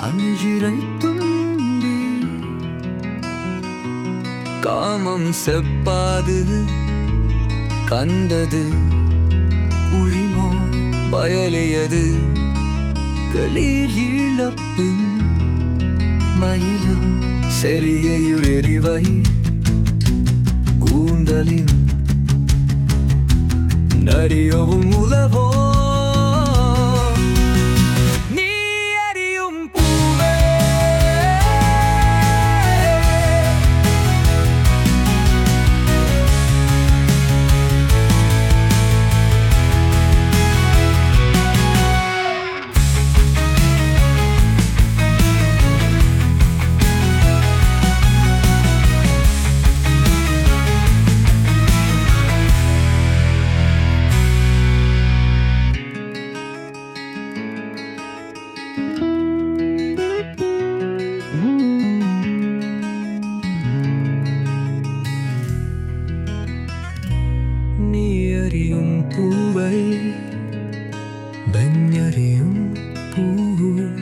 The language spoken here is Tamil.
அஞ்சிரை தும்பி காமம் செப்பாது கண்டது உரிமோ பயலியது களிர் இழப்பு மயிலும் செறியுரெறிவை கூந்தலின் நரியவும் உலவோ நீ அறியும் பூவே நீ அறியும் பூவை பெண்ணறியும் பூ